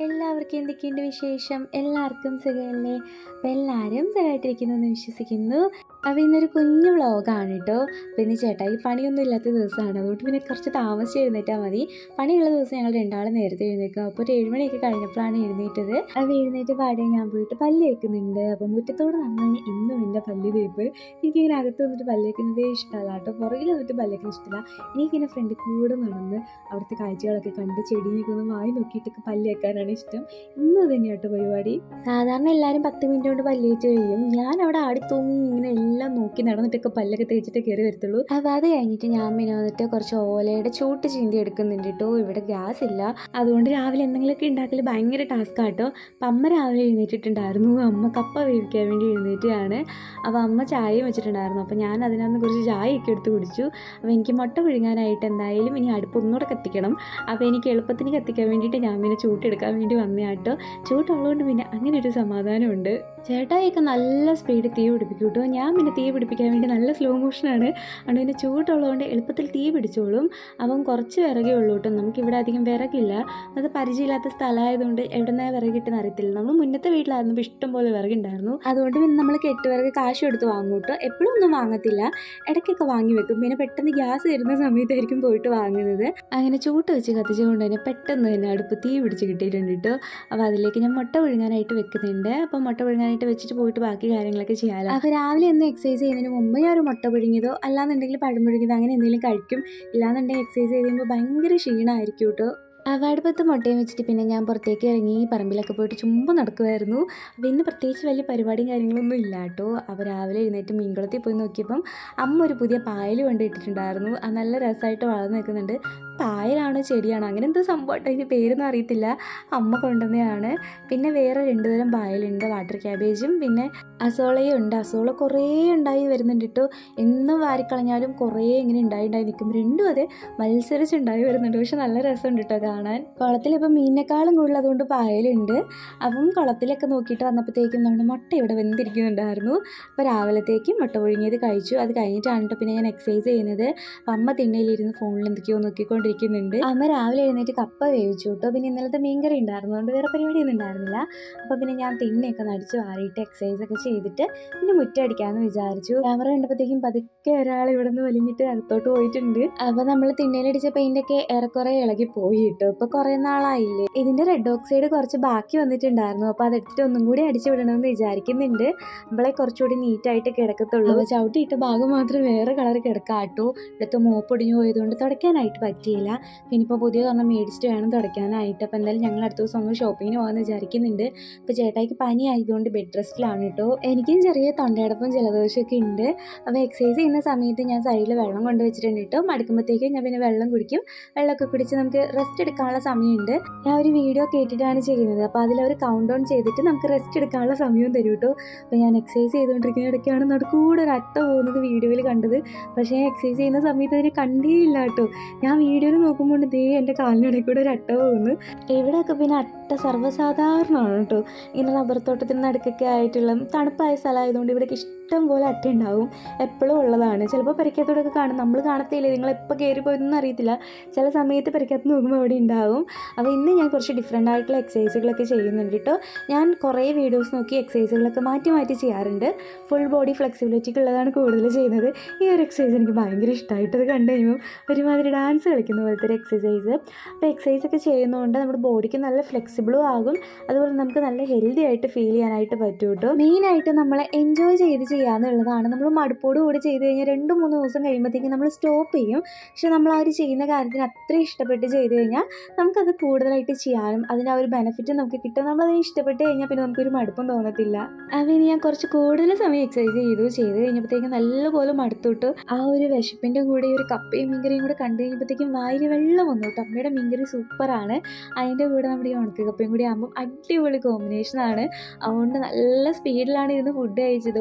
എല്ലാവർക്കും എന്തൊക്കെയുണ്ട് വിശേഷം എല്ലാവർക്കും സുഖമല്ലേ അപ്പം എല്ലാവരും സുഖമായിട്ടിരിക്കുന്നു എന്ന് വിശ്വസിക്കുന്നു അപ്പോൾ ഇന്നൊരു കുഞ്ഞു വ്ളോഗാണ് കേട്ടോ പിന്നെ ചേട്ടായി പണിയൊന്നും ഇല്ലാത്ത ദിവസമാണ് അതുകൊണ്ട് പിന്നെ കുറച്ച് താമസിച്ച് എഴുന്നേറ്റാൽ മതി പണിയുള്ള ദിവസം ഞങ്ങൾ രണ്ടാളും നേരത്തെ എഴുന്നേൽക്കും അപ്പോൾ ഒരു ഏഴുമണിയൊക്കെ കഴിഞ്ഞപ്പോഴാണ് എഴുന്നേറ്റത് അപ്പോൾ എഴുന്നേറ്റ് പാടെ ഞാൻ പോയിട്ട് പല്ല് വെക്കുന്നുണ്ട് അപ്പോൾ മുറ്റത്തോട് നടന്നാണ് ഇന്നും എൻ്റെ പല്ല് തേപ്പ് എനിക്കിങ്ങനെ അകത്ത് വന്നിട്ട് പല്ല് വെക്കുന്നതേ ഇഷ്ടമല്ല കേട്ടോ പുറകിൽ വന്നിട്ട് പല്ല് വെക്കാൻ ഇഷ്ടമല്ല എനിക്കിങ്ങനെ ഫ്രണ്ടിൽ കൂടെ നടന്ന് അവിടുത്തെ കാഴ്ചകളൊക്കെ കണ്ട് ചെടിയിലേക്ക് ഒന്ന് വായി നോക്കിയിട്ടൊക്കെ പല്ല് വെക്കാനാണ് ഇഷ്ടം ഇന്ന് തന്നെയാണ് കേട്ടോ പരിപാടി സാധാരണ എല്ലാവരും പത്ത് മിനിറ്റ് കൊണ്ട് പല്ല് തേച്ച് കഴിയും ഞാൻ അവിടെ ആടി തൂങ്ങി ഇങ്ങനെ എല്ലാം നോക്കി നടന്നിട്ടൊക്കെ പല്ലൊക്കെ തേച്ചിട്ട് കയറി വരത്തുള്ളൂ അപ്പോൾ അത് കഴിഞ്ഞിട്ട് ഞാൻ പിന്നെ വന്നിട്ട് കുറച്ച് ഓലയുടെ ചൂട്ട് ചീന്തി എടുക്കുന്നുണ്ട് കേട്ടോ ഇവിടെ ഗ്യാസ് ഇല്ല അതുകൊണ്ട് രാവിലെ എന്തെങ്കിലുമൊക്കെ ഉണ്ടാക്കൽ ഭയങ്കര ടാസ്ക് ആട്ടോ അപ്പം അമ്മ രാവിലെ എഴുന്നേറ്റിട്ടുണ്ടായിരുന്നു അമ്മ കപ്പ വേവിക്കാൻ വേണ്ടി എഴുന്നേറ്റാണ് അപ്പോൾ അമ്മ ചായയും വെച്ചിട്ടുണ്ടായിരുന്നു അപ്പോൾ ഞാൻ അതിനകത്ത് കുറച്ച് ചായയൊക്കെ എടുത്ത് കുടിച്ചു അപ്പോൾ എനിക്ക് മുട്ട പുഴുങ്ങാനായിട്ട് എന്തായാലും ഇനി അടുപ്പ് ഒന്നുകൂടെ കത്തിക്കണം അപ്പോൾ എനിക്ക് എളുപ്പത്തിന് കത്തിക്കാൻ വേണ്ടിയിട്ട് ഞാൻ പിന്നെ ചൂട്ടെടുക്കാൻ വേണ്ടി വന്നയാട്ടോ ചൂട്ടുള്ളതുകൊണ്ട് പിന്നെ അങ്ങനെ ഒരു സമാധാനമുണ്ട് ചേട്ടായിയൊക്കെ നല്ല സ്പീഡിൽ തീ പിടിപ്പിക്കും കേട്ടോ ഞാൻ പിന്നെ തീ പിടിപ്പിക്കാൻ വേണ്ടി നല്ല സ്ലോ മോഷനാണ് അതുകൊണ്ട് പിന്നെ ചൂട്ടുള്ളതുകൊണ്ട് എളുപ്പത്തിൽ തീ പിടിച്ചോളും അപ്പം കുറച്ച് വിറകേ ഉള്ളൂ കേട്ടോ നമുക്കിവിടെ അധികം വിറകില്ല അത് പരിചയമില്ലാത്ത സ്ഥലമായതുകൊണ്ട് എവിടെ നിന്നാ വിറകിട്ടെന്ന് അറിയത്തില്ല നമ്മൾ മുന്നത്തെ വീട്ടിലായിരുന്നപ്പോൾ ഇഷ്ടം പോലെ വിറകുണ്ടായിരുന്നു അതുകൊണ്ട് പിന്നെ നമ്മൾ കെട്ടുവിറക് കാശ് കൊടുത്ത് വാങ്ങും കേട്ടോ എപ്പോഴും ഒന്നും വാങ്ങത്തില്ല ഇടയ്ക്കൊക്കെ വാങ്ങി വെക്കും പിന്നെ പെട്ടെന്ന് ഗ്യാസ് വരുന്ന സമയത്തായിരിക്കും പോയിട്ട് വാങ്ങുന്നത് അങ്ങനെ ചൂട്ട് വെച്ച് കത്തിച്ചുകൊണ്ട് തന്നെ പെട്ടെന്ന് തന്നെ അടുപ്പ് തീ പിടിച്ച് കിട്ടിയിട്ടുണ്ട് കേട്ടോ അപ്പോൾ അതിലേക്ക് ഞാൻ മുട്ട പുഴുങ്ങാനായിട്ട് വെക്കുന്നുണ്ട് അപ്പോൾ മുട്ട പുഴുങ്ങാനായിട്ട് വെച്ചിട്ട് പോയിട്ട് ബാക്കി കാര്യങ്ങളൊക്കെ ചെയ്യാമല്ലോ അപ്പോൾ രാവിലെ ഒന്ന് എക്സസൈസ് ചെയ്യുന്നതിന് മുമ്പ് ഞാൻ ഒരു മുട്ട പുഴുങ്ങിയതോ അല്ലാന്നുണ്ടെങ്കിൽ പഴം പുഴുങ്ങിയതോ അങ്ങനെ എന്തെങ്കിലും കഴിക്കും ഇല്ലാന്നുണ്ടെങ്കിൽ എക്സസൈസ് ചെയ്ത് കഴിയുമ്പോൾ ഭയങ്കര ക്ഷീണമായിരിക്കും കേട്ടോ അവടുപ്പത്ത് മുട്ടയും വെച്ചിട്ട് പിന്നെ ഞാൻ പുറത്തേക്ക് ഇറങ്ങി പറമ്പിലൊക്കെ പോയിട്ട് ചുമ്പ് നടക്കുമായിരുന്നു അപ്പോൾ ഇന്ന് പ്രത്യേകിച്ച് വലിയ പരിപാടിയും കാര്യങ്ങളൊന്നും ഇല്ല കേട്ടോ അപ്പോൾ രാവിലെ എഴുന്നേറ്റ് മീൻകുളത്തിൽ പോയി നോക്കിയപ്പം അമ്മ ഒരു പുതിയ പായൽ കൊണ്ടിട്ടിട്ടുണ്ടായിരുന്നു അത് നല്ല രസമായിട്ട് വളർന്നു നിൽക്കുന്നുണ്ട് പായലാണോ ചെടിയാണോ അങ്ങനെ എന്തോ സംഭവമായിട്ട് അതിൻ്റെ പേരൊന്നും അറിയത്തില്ല അമ്മ കൊണ്ടുവന്നതാണ് പിന്നെ വേറെ രണ്ട് തരം പായലുണ്ട് വാട്ടർ ക്യാബേജും പിന്നെ അസോളയും ഉണ്ട് അസോള കുറേ ഉണ്ടായി വരുന്നുണ്ട് കേട്ടോ എന്നും വാരിക്കളഞ്ഞാലും കുറേ ഇങ്ങനെ ഉണ്ടായി ഉണ്ടായി നിൽക്കും രണ്ടും അതെ മത്സരിച്ചുണ്ടായി വരുന്നുണ്ട് പക്ഷെ നല്ല രസമുണ്ട് കേട്ടോ കാണാൻ കുളത്തിൽ ഇപ്പം മീനിനെക്കാളും കൂടുതൽ അതുകൊണ്ട് പായലുണ്ട് അപ്പം കുളത്തിലൊക്കെ നോക്കിയിട്ട് വന്നപ്പോഴത്തേക്കും നമ്മുടെ മുട്ട ഇവിടെ വെന്തിരിക്കുന്നുണ്ടായിരുന്നു അപ്പോൾ രാവിലത്തേക്കും മുട്ട പുഴുങ്ങിയത് കഴിച്ചു അത് കഴിഞ്ഞിട്ടാണ് കേട്ടോ പിന്നെ ഞാൻ എക്സസൈസ് ചെയ്യുന്നത് അപ്പം അമ്മ തിണ്ണയിലിരുന്ന് ഫോണിൽ എന്തൊക്കെയോ നോക്കിക്കൊണ്ടിരിക്കുന്നുണ്ട് അമ്മ രാവിലെ എഴുന്നേറ്റ് കപ്പ വേവിച്ചു കേട്ടോ പിന്നെ ഇന്നലത്തെ മീൻകറി ഉണ്ടായിരുന്നു അതുകൊണ്ട് വേറെ പരിപാടിയൊന്നും ഉണ്ടായിരുന്നില്ല അപ്പോൾ പിന്നെ ഞാൻ തിണ്ണയൊക്കെ നടിച്ച് വാരിയിട്ട് എക്സസൈസ് ഒക്കെ ചെയ്തിട്ട് പിന്നെ മുറ്റടിക്കാമെന്ന് വിചാരിച്ചു ക്യാമറ കണ്ടപ്പോഴത്തേക്കും പതുക്കെ ഒരാൾ ഇവിടെ നിന്ന് വലിഞ്ഞിട്ട് അകത്തോട്ട് പോയിട്ടുണ്ട് അപ്പോൾ നമ്മൾ തിണ്ണയിലടിച്ച പെയിൻ്റൊക്കെ ഏറെക്കുറെ ഇളകി പോയി കേട്ടോ ഇപ്പോൾ കുറേ നാളായില്ലേ ഇതിൻ്റെ റെഡ് ഓക്സൈഡ് കുറച്ച് ബാക്കി വന്നിട്ടുണ്ടായിരുന്നു അപ്പോൾ അതെടുത്തിട്ട് ഒന്നും കൂടി അടിച്ചു വിടണമെന്ന് വിചാരിക്കുന്നുണ്ട് നമ്മളെ കുറച്ചുകൂടി നീറ്റായിട്ട് കിടക്കത്തുള്ളൂ ചവിട്ടിയിട്ട ഭാഗം മാത്രം വേറെ കളർ കിടക്കാട്ടോ ഇവിടുത്തെ മോപ്പൊടിഞ്ഞു പോയതുകൊണ്ട് തുടയ്ക്കാനായിട്ട് പറ്റിയില്ല പിന്നെ ഇപ്പോൾ പുതിയ ഒരെണ്ണം മേടിച്ചിട്ട് വേണം തുടയ്ക്കാനായിട്ട് അപ്പോൾ എന്തായാലും ഞങ്ങൾ അടുത്ത ദിവസം ഒന്ന് ഷോപ്പിങ്ങിന് പോകാമെന്ന് വിചാരിക്കുന്നുണ്ട് ഇപ്പോൾ ചേട്ടായിക്ക് പനി ആയതുകൊണ്ട് ബെഡ് റെസ്റ്റിലാണ് കേട്ടോ എനിക്കും ചെറിയ തൊണ്ടയടപ്പും ജലദോഷമൊക്കെ ഉണ്ട് അപ്പോൾ എക്സസൈസ് ചെയ്യുന്ന സമയത്ത് ഞാൻ സൈഡിൽ വെള്ളം കൊണ്ടുവച്ചിട്ടുണ്ട് കേട്ടോ മടുക്കുമ്പോഴത്തേക്കും ഞാൻ പിന്നെ വെള്ളം കുടിക്കും വെള്ളമൊക്കെ കുടിച്ച് നമുക്ക് റെസ്റ്റ് എടുക്കാനുള്ള സമയമുണ്ട് ഞാൻ ഒരു വീഡിയോ കേട്ടിട്ടാണ് ചെയ്യുന്നത് അപ്പോൾ അതിലൊരു കൗണ്ട് ഡൗൺ ചെയ്തിട്ട് നമുക്ക് റെസ്റ്റ് എടുക്കാനുള്ള സമയവും തരും കേട്ടോ അപ്പോൾ ഞാൻ എക്സസൈസ് ചെയ്തുകൊണ്ടിരിക്കുന്ന ഇടയ്ക്കാണ് നടുക്കൂടെ ഒരു അട്ട പോകുന്നത് വീഡിയോയിൽ കണ്ടത് പക്ഷേ ഞാൻ എക്സസൈസ് ചെയ്യുന്ന സമയത്ത് അതിന് കണ്ടേ ഇല്ല കേട്ടോ ഞാൻ വീഡിയോയിൽ നോക്കുമ്പോൾ ദേ എൻ്റെ കാലിനിടയിൽ കൂടെ ഒരു അട്ട പോകുന്നു ഇവിടെയൊക്കെ പിന്നെ അട്ട സർവ്വസാധാരണമാണ് കേട്ടോ ഇങ്ങനെ റബ്ബർ തോട്ടത്തിന് നടുക്കൊക്കെ ആയിട്ടുള്ള തണുപ്പായ സ്ഥലമായതുകൊണ്ട് ഇവിടേക്ക് ഇഷ്ടം പോലെ അട്ട ഉണ്ടാവും എപ്പോഴും ഉള്ളതാണ് ചിലപ്പോൾ പരിക്കത്തോടൊക്കെ കാണും നമ്മൾ കാണത്തില്ലേ നിങ്ങൾ എപ്പോൾ കയറി പോയതൊന്നും അറിയത്തില്ല ചില സമയത്ത് പരിക്കത്ത് നോക്കുമ്പോൾ അവിടെ ഉണ്ടാവും അപ്പോൾ ഇന്ന് ഞാൻ കുറച്ച് ഡിഫറെൻ്റ് ആയിട്ടുള്ള എക്സസൈസുകളൊക്കെ ചെയ്യുന്നുണ്ട് കേട്ടോ ഞാൻ കുറേ വീഡിയോസ് നോക്കി എക്സസൈസുകളൊക്കെ മാറ്റി മാറ്റി ചെയ്യാറുണ്ട് ഫുൾ ബോഡി ഫ്ലെക്സിബിലിറ്റിക്ക് ഉള്ളതാണ് കൂടുതൽ ചെയ്യുന്നത് ഈ ഒരു എക്സസൈസ് എനിക്ക് ഭയങ്കര ഇഷ്ടമായിട്ട് അത് കണ്ടു കഴിയുമ്പോൾ ഒരുമാതിരി ഡാൻസ് കളിക്കുന്ന പോലത്തെ ഒരു എക്സസൈസ് അപ്പോൾ എക്സസൈസ് ഒക്കെ ചെയ്യുന്നതുകൊണ്ട് നമ്മുടെ ബോഡിക്ക് നല്ല ഫ്ലെക്സിബിളും ആകും അതുപോലെ നമുക്ക് നല്ല ഹെൽത്തി ആയിട്ട് ഫീൽ ചെയ്യാനായിട്ട് പറ്റും കേട്ടോ മെയിനായിട്ട് നമ്മൾ എൻജോയ് ചെയ്ത് ചെയ്യാന്നുള്ളതാണ് നമ്മൾ മടുപ്പോട് കൂടി ചെയ്ത് കഴിഞ്ഞാൽ രണ്ട് മൂന്ന് ദിവസം കഴിയുമ്പോഴത്തേക്കും നമ്മൾ സ്റ്റോപ്പ് ചെയ്യും പക്ഷെ നമ്മൾ ആ ഒരു ചെയ്യുന്ന കാര്യത്തിന് അത്ര ഇഷ്ടപ്പെട്ട് ചെയ്ത് കഴിഞ്ഞാൽ നമുക്കത് കൂടുതലായിട്ട് ചെയ്യാനും അതിൻ്റെ ആ ഒരു ബെനിഫിറ്റ് നമുക്ക് കിട്ടും നമ്മളതിനെ ഇഷ്ടപ്പെട്ട് കഴിഞ്ഞാൽ പിന്നെ നമുക്കൊരു മടുപ്പും തോന്നത്തില്ല അപ്പോൾ ഞാൻ കുറച്ച് കൂടുതൽ സമയം എക്സസൈസ് ചെയ്തു ചെയ്ത് കഴിഞ്ഞപ്പോഴത്തേക്കും നല്ലപോലെ മടുത്തുവിട്ടു ആ ഒരു വിശപ്പിൻ്റെ കൂടെ ഈ ഒരു കപ്പയും മീൻകറിയും കൂടെ കണ്ടു കഴിഞ്ഞപ്പോഴത്തേക്കും വായിൽ വെള്ളം വന്നു കേട്ടോ അമ്മയുടെ മീൻകറി സൂപ്പറാണ് അതിൻ്റെ കൂടെ നമ്മുടെ ഈ ഉണക്ക കപ്പയും കൂടി ആകുമ്പോൾ അടിപൊളി കോമ്പിനേഷനാണ് അതുകൊണ്ട് നല്ല സ്പീഡിലാണ് ഇരുന്ന് ഫുഡ് കഴിച്ചത് ഒന്നും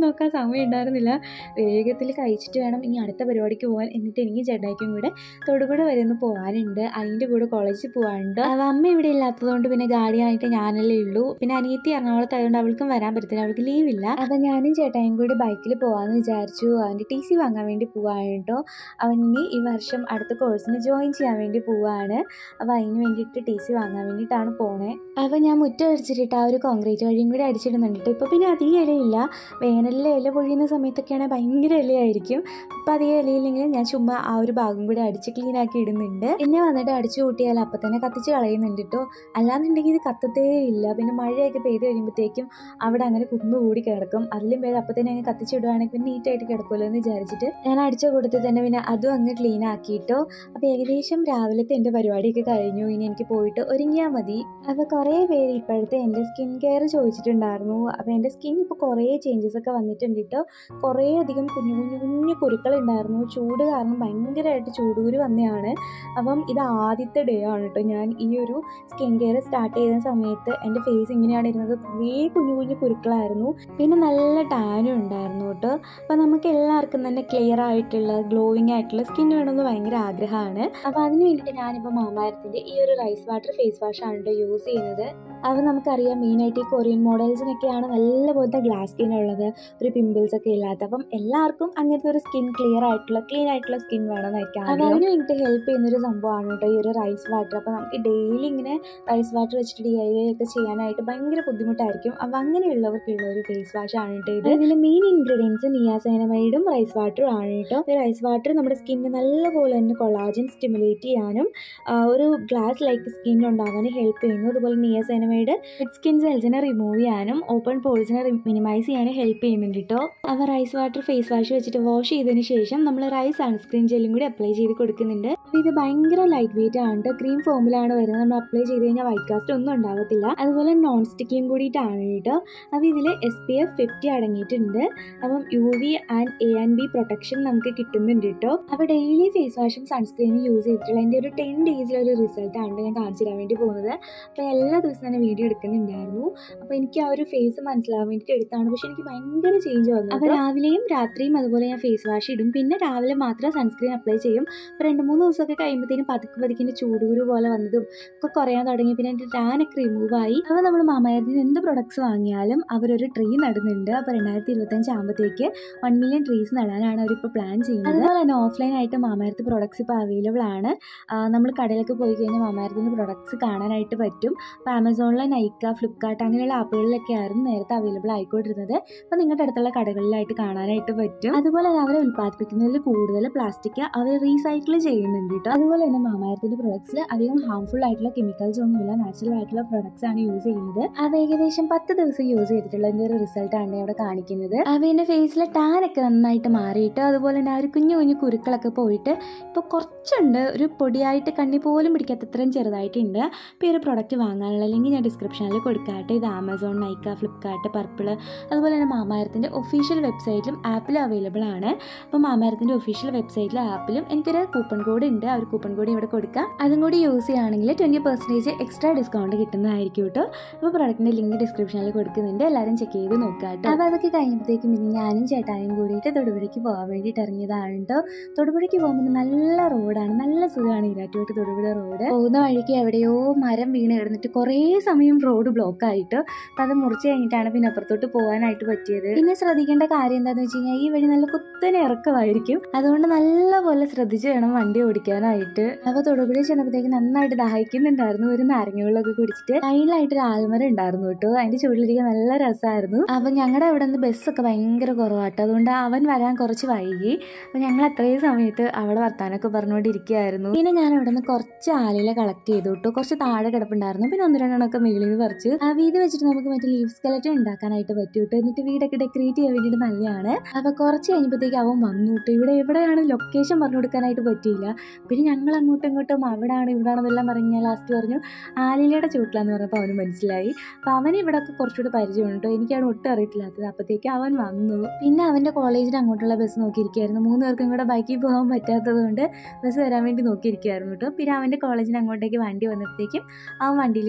നോക്കാൻ സമയം ഉണ്ടായിരുന്നില്ല വേഗത്തിൽ കഴിച്ചിട്ട് വേണം ഇനി അടുത്ത പരിപാടിക്ക് പോകാൻ എന്നിട്ട് എനിക്ക് ചേട്ടായിക്കും കൂടെ തൊടുപുഴ വരെ ഒന്ന് പോകാനുണ്ട് അതിൻ്റെ കൂടെ കോളേജിൽ പോകാനുണ്ട് അവ അമ്മ ഇവിടെ ഇല്ലാത്തതുകൊണ്ട് പിന്നെ ഗാഡിയായിട്ട് ഞാനല്ലേ ഉള്ളൂ പിന്നെ അനിയത്തി എറണാകുളത്തായതുകൊണ്ട് അവൾക്കും വരാൻ പറ്റത്തില്ല അവൾക്ക് ലീവില്ല അപ്പം ഞാനും ചേട്ടായും കൂടി ബൈക്കിൽ പോകാമെന്ന് വിചാരിച്ചു അവൻ്റെ ടി സി വാങ്ങാൻ വേണ്ടി പോവാണ് കേട്ടോ അവൻ ഇനി ഈ വർഷം അടുത്ത കോഴ്സിന് ജോയിൻ ചെയ്യാൻ വേണ്ടി പോവാണ് അപ്പോൾ അതിന് വേണ്ടിയിട്ട് ടി സി വാങ്ങാൻ വേണ്ടിയിട്ടാണ് പോണേ അപ്പോൾ ഞാൻ മുറ്റം അടിച്ചിട്ട് ആ ഒരു കോൺക്രീറ്റ് വഴിയും കൂടി അടിച്ചിടുന്നുണ്ട് കേട്ടോ ഇപ്പോൾ പിന്നെ അധികം ഇലയില്ല വേനലിൽ ഇല പൊഴിയുന്ന സമയത്തൊക്കെയാണെങ്കിൽ ഭയങ്കര ഇലയായിരിക്കും അപ്പോൾ അധികം ഇലയില്ലെങ്കിലും ഞാൻ ചുമ്മാ ആ ഒരു ഭാഗം കൂടി അടിച്ച് ക്ലീൻ ആക്കി ഇടുന്നുണ്ട് പിന്നെ വന്നിട്ട് അടിച്ചു കൂട്ടിയാൽ അപ്പം തന്നെ കത്തിച്ച് കളയുന്നുണ്ട് കേട്ടോ അല്ലാന്നുണ്ടെങ്കിൽ ഇത് കത്തത്തേ ഇല്ല പിന്നെ മഴയൊക്കെ പെയ്ത് കഴിയുമ്പോഴത്തേക്കും അവിടെ അങ്ങനെ കുന്നുകൂടി കിടക്കും അതിലും പേര് അപ്പം തന്നെ അങ്ങ് കത്തിച്ചിടുവാണെങ്കിൽ പിന്നെ നീറ്റായിട്ട് കിടക്കുമല്ലോ എന്ന് വിചാരിച്ചിട്ട് ഞാൻ അടിച്ച കൂട്ടത്തിൽ തന്നെ പിന്നെ അതും അങ്ങ് ക്ലീൻ ആക്കിയിട്ടോ അപ്പോൾ ഏകദേശം രാവിലത്തെ എൻ്റെ പരിപാടിയൊക്കെ കഴിഞ്ഞു ഇനി എനിക്ക് പോയിട്ട് ഒരുങ്ങിയാൽ മതി അപ്പോൾ കുറേ പേര് ഇപ്പോഴത്തെ എൻ്റെ സ്കിൻ കെയർ ചോദിച്ചിട്ടുണ്ടായിരുന്നു അപ്പോൾ എൻ്റെ സ്കിൻ ഇപ്പോൾ കുറേ ചേഞ്ചസ് ഒക്കെ വന്നിട്ടുണ്ട് കേട്ടോ കുറേ അധികം കുഞ്ഞു കുഞ്ഞു കുഞ്ഞു കുരുക്കളുണ്ടായിരുന്നു ചൂട് കാരണം ഭയങ്കരമായിട്ട് ചൂടൂര് വന്നതാണ് അപ്പം ഇത് ആദ്യത്തെ ഡേ ആണ് കേട്ടോ ഞാൻ ഈ ഒരു സ്കിൻ കെയർ സ്റ്റാർട്ട് ചെയ്ത സമയത്ത് എൻ്റെ ഫേസ് ഇങ്ങനെയാണ് ഇരുന്നത് കുറേ കുഞ്ഞു കുഞ്ഞു കുരുക്കളായിരുന്നു പിന്നെ നല്ല ടാനും ഉണ്ടായിരുന്നു കേട്ടോ അപ്പോൾ നമുക്ക് എല്ലാവർക്കും തന്നെ ക്ലിയർ ആയിട്ടുള്ള ഗ്ലോയിങ് ആയിട്ടുള്ള സ്കിൻ വേണമെന്ന് ഭയങ്കര ആഗ്രഹമാണ് അപ്പോൾ അതിന് വേണ്ടിയിട്ട് ഞാനിപ്പോൾ മാമാരത്തിൻ്റെ ഈ ഒരു റൈസ് വാട്ടർ ഫേസ് വാഷാണ് കേട്ടോ യൂസ് ചെയ്യുന്നത് അത് നമുക്കറിയാം മെയിനായിട്ട് ഈ കൊറിയൻ മോഡൽസിനൊക്കെയാണ് നല്ല പോലത്തെ ഗ്ലാസ് സ്കിൻ ഉള്ളത് ഒരു പിമ്പിൾസ് ഒക്കെ ഇല്ലാത്ത അപ്പം എല്ലാവർക്കും അങ്ങനത്തെ ഒരു സ്കിൻ ക്ലിയർ ആയിട്ടുള്ള ക്ലീൻ ആയിട്ടുള്ള സ്കിൻ വേണമെന്നായിരിക്കും അപ്പോൾ അതിന് വേണ്ടിയിട്ട് ഹെൽപ്പ് ചെയ്യുന്നൊരു സംഭവമാണ് കേട്ടോ ഈ ഒരു റൈസ് വാട്ടർ അപ്പോൾ നമുക്ക് ഡെയിലി ഇങ്ങനെ റൈസ് വാട്ടർ വെച്ചിട്ട് ഡി ഐ വൈ ഒക്കെ ചെയ്യാനായിട്ട് ഭയങ്കര ബുദ്ധിമുട്ടായിരിക്കും അപ്പോൾ അങ്ങനെയുള്ളവർക്കുള്ള ഒരു ഫേസ് വാഷ് ആണ് കേട്ടോ ഇത് ഇതിൽ മെയിൻ ഇൻഗ്രീഡിയൻസ് നിയാസൈനമൈഡും റൈസ് വാട്ടറും ആണ് കേട്ടോ ഈ റൈസ് വാട്ടർ നമ്മുടെ സ്കിന്നിന് നല്ലപോലെ തന്നെ കൊളാജൻ സ്റ്റിമുലേറ്റ് ചെയ്യാനും ആ, ഒരു ഗ്ലാസ് ലൈക്ക് സ്കിൻ ഉണ്ടാകാനും ഹെൽപ്പ് ചെയ്യുന്നു അതുപോലെ നിയാസൈനമൈഡ് ഡെഡ് സ്കിൻ സെൽസിനെ റിമൂവ് ചെയ്യാനും ഓപ്പൺ പോൾസിനെ മിനിമൈസ് ചെയ്യാനും ഹെൽപ്പ് ചെയ്യുന്നുണ്ട് കേട്ടോ അപ്പോൾ റൈസ് വാട്ടർ ഫേസ് വാഷ് വെച്ചിട്ട് വാഷ് ചെയ്തതിന് ശേഷം നമ്മൾ റൈസ് സൺസ്ക്രീൻ ജെല്ലും കൂടി അപ്ലൈ ചെയ്ത് കൊടുക്കുന്നുണ്ട് അപ്പോൾ ഇത് ഭയങ്കര ലൈറ്റ് വെയിറ്റ് ആണ് കേട്ടോ ക്രീം ഫോമിലാണ് വരുന്നത് നമ്മൾ അപ്ലൈ ചെയ്ത് കഴിഞ്ഞാൽ വൈറ്റ് കാസ്റ്റ് ഒന്നും ഉണ്ടാകത്തില്ല അതുപോലെ നോൺ സ്റ്റിക്കിയും കൂടിയിട്ടാണ് കേട്ടോ അപ്പോൾ ഇതിൽ എസ് പി എഫ് ഫിഫ്റ്റി അടങ്ങിയിട്ടുണ്ട് അപ്പം U V and A and B protection നമുക്ക് കിട്ടുന്നുണ്ട് കേട്ടോ അപ്പോൾ ഡെയിലി ഫേസ് വാഷും സൺസ്ക്രീനും യൂസ് ചെയ്തിട്ടുള്ള എൻ്റെ ഒരു ടെൻ ഡേയ്സിലൊരു റിസൾട്ടാണ് ഞാൻ കാണിച്ചു തരാൻ വേണ്ടി പോകുന്നത് അപ്പോൾ എല്ലാ ദിവസവും തന്നെ വീഡിയോ എടുക്കുന്നുണ്ടായിരുന്നു അപ്പോൾ എനിക്ക് ആ ഒരു ഫേസ് മനസ്സിലാവാൻ വേണ്ടിയിട്ട് എടുത്താണ് പക്ഷെ എനിക്ക് ഭയങ്കര ചേഞ്ച് വന്നു അപ്പോൾ രാവിലെയും രാത്രിയും അതുപോലെ ഞാൻ ഫേസ് വാഷ് ഇടും പിന്നെ രാവിലെ മാത്രം സൺസ്ക്രീൻ അപ്ലൈ ചെയ്യും അപ്പോൾ രണ്ട് മൂന്ന് ദിവസമൊക്കെ കഴിയുമ്പോഴത്തേനും പതുക്കെ പതുക്കിൻ്റെ ചൂടുകുരു പോലെ വന്നതും ഒക്കെ കുറയാൻ തുടങ്ങി പിന്നെ എൻ്റെ ടാനൊക്കെ റിമൂവ് ആയി അപ്പോൾ നമ്മൾ മാമയത്തിൽ നിന്ന് എന്ത് പ്രൊഡക്ട്സ് വാങ്ങിയാലും അവരൊരു ട്രീ നടുന്നുണ്ട് അപ്പോൾ രണ്ടായിരത്തി ഇരുപത്തഞ്ച് ആകുമ്പോഴത്തേക്ക് വൺ മില്യൺ ട്രീസ് നടാനാണ് അവരിപ്പോൾ പ്ലാൻ ചെയ്യുന്നത് അതുപോലെ തന്നെ ഓഫ്ലൈൻ ആയിട്ട് മാമയത്ത് പ്രൊഡക്ട്സ് ഇപ്പോൾ അവൈലബിൾ ആണ് നമ്മൾ കടയിലൊക്കെ പോയി കഴിഞ്ഞാൽ മാമയത്തിൻ്റെ പ്രൊഡക്ട്സ് കാണാനായിട്ട് പറ്റും അപ്പോൾ ആമസോണിലെ നൈക്ക ഫ്ലിപ്കാർട്ട് അങ്ങനെയുള്ള ആപ്പുകളിലൊക്കെ ആയിരുന്നു നേരത്തെ അവൈലബിൾ ആയിക്കൊണ്ടിരുന്നത് അപ്പോൾ നിങ്ങളുടെ അടുത്തുള്ള കടകളിലായിട്ട് കാണാനായിട്ട് പറ്റും അതുപോലെ തന്നെ അവർ ഉൽപ്പാദിപ്പിക്കുന്നതിൽ കൂടുതൽ പ്ലാസ്റ്റിക് അവർ റീസൈക്കിൾ ചെയ്യുന്നുണ്ട് കേട്ടോ അതുപോലെ തന്നെ മാമായത്തിൻ്റെ പ്രൊഡക്ട്സിൽ അധികം ഹാംഫുൾ ആയിട്ടുള്ള കെമിക്കൽസ് ഒന്നുമില്ല നാച്ചുറൽ ആയിട്ടുള്ള പ്രൊഡക്ട്സ് ആണ് യൂസ് ചെയ്യുന്നത് അത് ഏകദേശം പത്ത് ദിവസം യൂസ് ചെയ്തിട്ടുള്ളതിൻ്റെ ഒരു റിസൾട്ടാണ് ഇവിടെ കാണിക്കുന്നത് അപ്പോൾ എൻ്റെ ഫേസിലെ ടാൻ ഒക്കെ നന്നായിട്ട് മാറിയിട്ട് അതുപോലെ തന്നെ ആ ഒരു കുഞ്ഞു കുഞ്ഞു കുരുക്കളൊക്കെ പോയിട്ട് ഇപ്പോൾ കുറച്ചുണ്ട് ഒരു പൊടിയായിട്ട് കണ്ണി പോലും പിടിക്കാത്തത്രയും ചെറുതായിട്ടുണ്ട് അപ്പോൾ ഈ ഒരു പ്രൊഡക്റ്റ് വാങ്ങാനുള്ള ലിങ്ക് ഞാൻ ഡിസ്ക്രിപ്ഷനിൽ കൊടുക്കാട്ടെ ഇത് ആമസോൺ നൈക്ക ഫ്ലിപ്കാർട്ട് പർപ്പിൾ അതുപോലെ തന്നെ മാമാരത്തിൻ്റെ ഒഫീഷ്യൽ വെബ്സൈറ്റിലും ആപ്പിലും അവൈലബിൾ ആണ് അപ്പോൾ മാമാരത്തിൻ്റെ ഒഫീഷ്യൽ വെബ്സൈറ്റിലും ആപ്പിലും എനിക്കൊരു കൂപ്പൺ കോഡ് ഉണ്ട് ആ ഒരു കൂപ്പൺ കോഡ് ഇവിടെ കൊടുക്കാം അതും കൂടി യൂസ് ചെയ്യുകയാണെങ്കിൽ ട്വൻറ്റി പെർസെൻറ്റേജ് എക്സ്ട്രാ ഡിസ്കൗണ്ട് കിട്ടുന്നതായിരിക്കും കേട്ടോ അപ്പോൾ പ്രൊഡക്റ്റിൻ്റെ ലിങ്ക് ഡിസ്ക്രിപ്ഷനിൽ കൊടുക്കുന്നുണ്ട് എല്ലാവരും ചെക്ക് ചെയ്ത് നോക്കുക കേട്ടോ അപ്പോൾ അതൊക്കെ കഴിഞ്ഞപ്പോഴത്തേക്കും പിന്നെ ഞാനും ചേട്ടായും കൂടിയിട്ട് തൊടുപുഴയ്ക്ക് പോകാൻ വേണ്ടിയിട്ട് ഇറങ്ങിയതാണ് കേട്ടോ തൊടുപുഴയ്ക്ക് പോകുമ്പോൾ നല്ല റോഡാണ് നല്ല സുഖമാണ് ഈരാറ്റുപേട്ട് തൊടുപുഴ റോഡ് പോകുന്ന വഴിക്ക് എവിടെയോ മരം വീണ് കിടന്നിട്ട് കുറേ സമയം റോഡ് ബ്ലോക്ക് ആയിട്ട് അപ്പം അത് മുറിച്ച് കഴിഞ്ഞിട്ടാണ് പിന്നെ അപ്പുറത്തോട്ട് പോകാനായിട്ട് പറ്റിയത് പിന്നെ ശ്രദ്ധിക്കേണ്ട കാര്യം എന്താണെന്ന് വെച്ച് കഴിഞ്ഞാൽ ഈ വഴി നല്ല കുത്തനെ ഇറക്കമായിരിക്കും അതുകൊണ്ട് നല്ലപോലെ ശ്രദ്ധിച്ച് വേണം വണ്ടി ഓടിക്കാനായിട്ട് അപ്പോൾ തൊടുപുഴ ചെന്നപ്പോഴത്തേക്ക് നന്നായിട്ട് ദാഹിക്കുന്നുണ്ടായിരുന്നു ഒരു നാരങ്ങ വെള്ളമൊക്കെ കുടിച്ചിട്ട് സൈഡിലായിട്ട് ഒരു ആൽമരം ഉണ്ടായിരുന്നു കേട്ടോ അതിന്റെ ചുവട്ടിലിരിക്കാൻ നല്ല രസമായിരുന്നു അപ്പം ഞങ്ങളുടെ അവിടെ നിന്ന് ബസ്സൊക്കെ ഭയങ്കര കുറവാട്ടോ അതുകൊണ്ട് അവൻ വരാൻ കുറച്ച് വൈകി അപ്പം ഞങ്ങൾ അത്രയും സമയത്ത് അവിടെ വർത്താനൊക്കെ പറഞ്ഞുകൊണ്ടിരിക്കുകയായിരുന്നു പിന്നെ ഞാൻ അവിടെ നിന്ന് കുറച്ച് ആലില കളക്ട് ചെയ്തു കേട്ടോ കുറച്ച് താഴെ കിടപ്പുണ്ടായിരുന്നു പിന്നെ ഒന്ന് രണ്ടെണ്ണമൊക്കെ മേളിൽ നിന്ന് പറിച്ച് ആ വീട് വെച്ചിട്ട് നമുക്ക് മറ്റേ ലീഫ് സ്കെലറ്റൻ ഉണ്ടാക്കാനായിട്ട് പറ്റും കേട്ടോ എന്നിട്ട് വീടൊക്കെ ഡെക്കറേറ്റ് ചെയ്യാൻ വേണ്ടിയിട്ട് നല്ലതാണ് അപ്പോൾ കുറച്ച് കഴിഞ്ഞപ്പോഴത്തേക്ക് അവൻ വന്നു കേട്ടോ ഇവിടെ എവിടെയാണ് ലൊക്കേഷൻ പറഞ്ഞു കൊടുക്കാനായിട്ട് പറ്റിയില്ല പിന്നെ ഞങ്ങൾ അങ്ങോട്ടും ഇങ്ങോട്ടും അവിടാണ് ഇവിടാണെന്നെല്ലാം പറഞ്ഞ് ഞാൻ ലാസ്റ്റ് പറഞ്ഞു ആലിലയുടെ ചുവട്ടിലാന്ന് പറഞ്ഞപ്പോൾ അവന് മനസ്സിലായി അപ്പോൾ അവന് ഇവിടെയൊക്കെ കുറച്ചുകൂടി പരിചയമുണ്ട് കേട്ടോ എനിക്കാണ് ഒട്ടും അറിയത്തില്ലാത്തത് അപ്പോഴത്തേക്ക് അവൻ വന്നു പിന്നെ അവൻ്റെ കോളേജിന് അങ്ങോട്ടുള്ള ബസ് നോക്കിയിരിക്കുകയായിരുന്നു മൂന്ന് പേർക്കും കൂടെ ബൈക്കിൽ പോകാൻ പറ്റാത്തത് കൊണ്ട് ബസ് വരാൻ വേണ്ടി നോക്കിയിരിക്കുകയായിരുന്നു കേട്ടോ പിന്നെ അവൻ്റെ കോളേജിന് അങ്ങോട്ടേക്ക് വണ്ടി വന്നപ്പോഴത്തേക്കും അവൻ വണ്ടിയിൽ കയറിയിട്ട് പോയി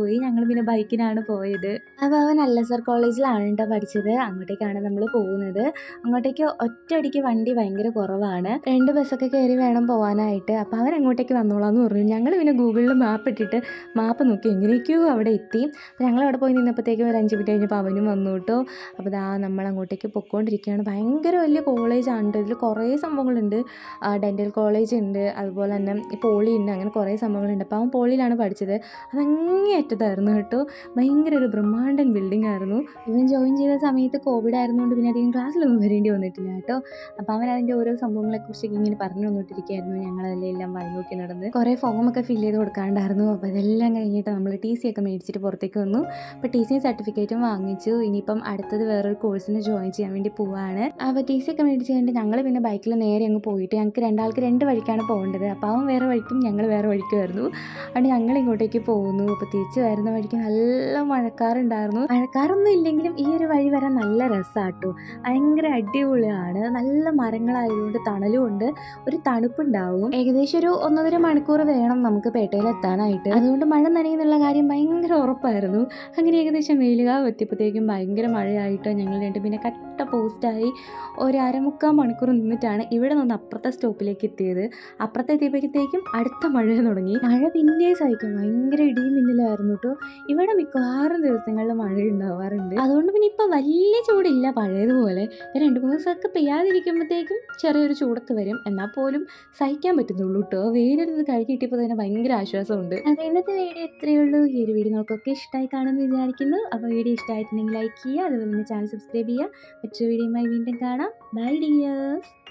പോയി ഞങ്ങൾ പിന്നെ ബൈക്കിനാണ് പോയത് അപ്പോൾ അവൻ അല്ലസർ കോളേജിലാണ് കേട്ടോ പഠിച്ചത് അങ്ങോട്ടേക്കാണ് നമ്മൾ പോകുന്നത് അങ്ങോട്ടേക്ക് ഒറ്റയടിക്ക് വണ്ടി ഭയങ്കര കുറവാണ് രണ്ട് ബസ്സൊക്കെ കയറി വേണം പോകാനായിട്ട് അപ്പോൾ അവൻ അങ്ങോട്ടേക്ക് വന്നോളാന്ന് പറഞ്ഞു ഞങ്ങൾ പിന്നെ ഗൂഗിളിൽ മാപ്പ് ഇട്ടിട്ട് മാപ്പ് നോക്കി എങ്ങനെയൊക്കെയോ അവിടെ എത്തി അപ്പോൾ ഞങ്ങൾ അവിടെ പോയി നിന്നപ്പോഴത്തേക്കും ഒരു അഞ്ച് മിനിറ്റ് കഴിഞ്ഞപ്പോൾ അവനും വന്നു കേട്ടോ അപ്പോൾ ദാ നമ്മൾ അങ്ങോട്ടേക്ക് പൊയ്ക്കൊണ്ടിരിക്കുകയാണ് ഭയങ്കര വലിയ കോളേജാണ് കേട്ടോ ഇതിൽ കുറേ സംഭവങ്ങളുണ്ട് ഡെൻറ്റൽ കോളേജ് ഉണ്ട് അതുപോലെ തന്നെ പോളി ഉണ്ട് അങ്ങനെ കുറേ സംഭവങ്ങളുണ്ട് അപ്പോൾ അവൻ പോളിയിലാണ് പഠിച്ചത് അത് അങ്ങേയറ്റത്തായിരുന്നു കേട്ടോ ഭയങ്കര ഒരു ബ്രഹ്മാണ്ടൻ ബിൽഡിംഗ് ആയിരുന്നു ഇവൻ ജോയിൻ ചെയ്ത സമയത്ത് കോവിഡ് ആയിരുന്നുകൊണ്ട് പിന്നെ അധികം ക്ലാസ്സിലൊന്നും വരേണ്ടി വന്നിട്ടില്ല കേട്ടോ അപ്പോൾ അവൻ അതിൻ്റെ ഓരോ സംഭവങ്ങളെക്കുറിച്ചൊക്കെ ഇങ്ങനെ പറഞ്ഞു തന്നിട്ടിരിക്കുകയായിരുന്നു ഞങ്ങളതെല്ലാം എല്ലാം വായി നോക്കി നടന്ന് കുറേ ഫോമൊക്കെ ഫില്ല് ചെയ്ത് കൊടുക്കാണ്ടായിരുന്നു അപ്പോൾ അതെല്ലാം കഴിഞ്ഞിട്ട് നമ്മൾ ടി സി ഒക്കെ മേടിച്ചിട്ട് പുറത്തേക്ക് വന്നു അപ്പോൾ ടി സി സർട്ടിഫിക്കറ്റും വാങ്ങിച്ചു ഇനിയിപ്പം അടുത്തത് വേറൊരു കോഴ്സിന് ജോയിൻ ചെയ്യാൻ വേണ്ടി പോവാണ് അപ്പോൾ ടി സി ഒക്കെ മേടിച്ച് കഴിഞ്ഞിട്ട് ഞങ്ങൾ പിന്നെ ബൈക്കിൽ നേരെ അങ്ങ് പോയിട്ട് ഞങ്ങൾക്ക് രണ്ടാൾക്ക് രണ്ട് വഴിക്കാണ് പോകേണ്ടത് അപ്പോൾ അവൻ വേറെ വഴിക്കും ഞങ്ങൾ വേറെ വഴിക്കുമായിരുന്നു അതുകൊണ്ട് ഞങ്ങൾ ഇങ്ങോട്ടേക്ക് പോകുന്നു അപ്പോൾ തിരിച്ച് വരുന്ന വഴിക്ക് നല്ല മഴക്കാറുണ്ടായിരുന്നു മഴക്കാറൊന്നും ഇല്ലെങ്കിലും ഈ ഒരു വഴി വരാൻ നല്ല രസമാട്ടോ ഭയങ്കര അടിപൊളിയാണ് നല്ല മരങ്ങളായതുകൊണ്ട് തണലും ഉണ്ട് ഒരു തണുപ്പുണ്ടാവും ഏകദേശം ഒരു ഒന്നൊന്നര മണിക്കൂർ വേണം നമുക്ക് പേട്ടയിൽ എത്താനായിട്ട് അതുകൊണ്ട് മഴ നനയുന്നുള്ള കാര്യം ഭയങ്കര ഉറപ്പായിരുന്നു അങ്ങനെ ഏകദേശം വെയിലുകാവ് എത്തിയപ്പോഴത്തേക്കും ഭയങ്കര മഴയായിട്ട് ഞങ്ങൾ രണ്ട് പിന്നെ കട്ട പോസ്റ്റായി ഒരു അരമുക്കാൽ മണിക്കൂർ നിന്നിട്ടാണ് ഇവിടെ നിന്ന് അപ്പുറത്തെ സ്റ്റോപ്പിലേക്ക് എത്തിയത് അപ്പുറത്തെ എത്തിയപ്പോഴത്തേക്കും അടുത്ത മഴ തുടങ്ങി മഴ പിന്നെ സഹിക്കും ഭയങ്കര ഇടിയും മിന്നലായിരുന്നു കേട്ടോ ഇവിടെ മിക്കവാറും ദിവസങ്ങളിൽ മഴ ഉണ്ടാവാറുണ്ട് അതുകൊണ്ട് പിന്നെ ഇപ്പോൾ വലിയ ചൂടില്ല പഴയതുപോലെ രണ്ട് മൂന്ന് ദിവസമൊക്കെ പെയ്യാതിരിക്കുമ്പോഴത്തേക്കും ചെറിയൊരു ചൂടൊക്കെ വരും എന്നാൽ പോലും സഹിക്കാൻ പറ്റുന്നുള്ളൂ കേട്ടോ വെയിലെടുത്ത് കഴുകി കിട്ടിയപ്പോൾ തന്നെ ഭയങ്കര ആശ്വാസമുണ്ട് അപ്പോൾ ഇന്നത്തെ വീഡിയോ ഇത്രയേ ഉള്ളൂ ഈ ഒരു വീഡിയോ നിങ്ങൾക്കൊക്കെ ഇഷ്ടമായി കാണുമെന്ന് വിചാരിക്കുന്നു അപ്പോൾ വീഡിയോ ഇഷ്ടമായിട്ടുണ്ടെങ്കിൽ ലൈക്ക് ചെയ്യുക അതുപോലെ തന്നെ ചാനൽ സബ്സ്ക്രൈബ് ചെയ്യുക മറ്റൊരു വീഡിയോയുമായി വീണ്ടും കാണാം ബൈ ഡിയേഴ്സ്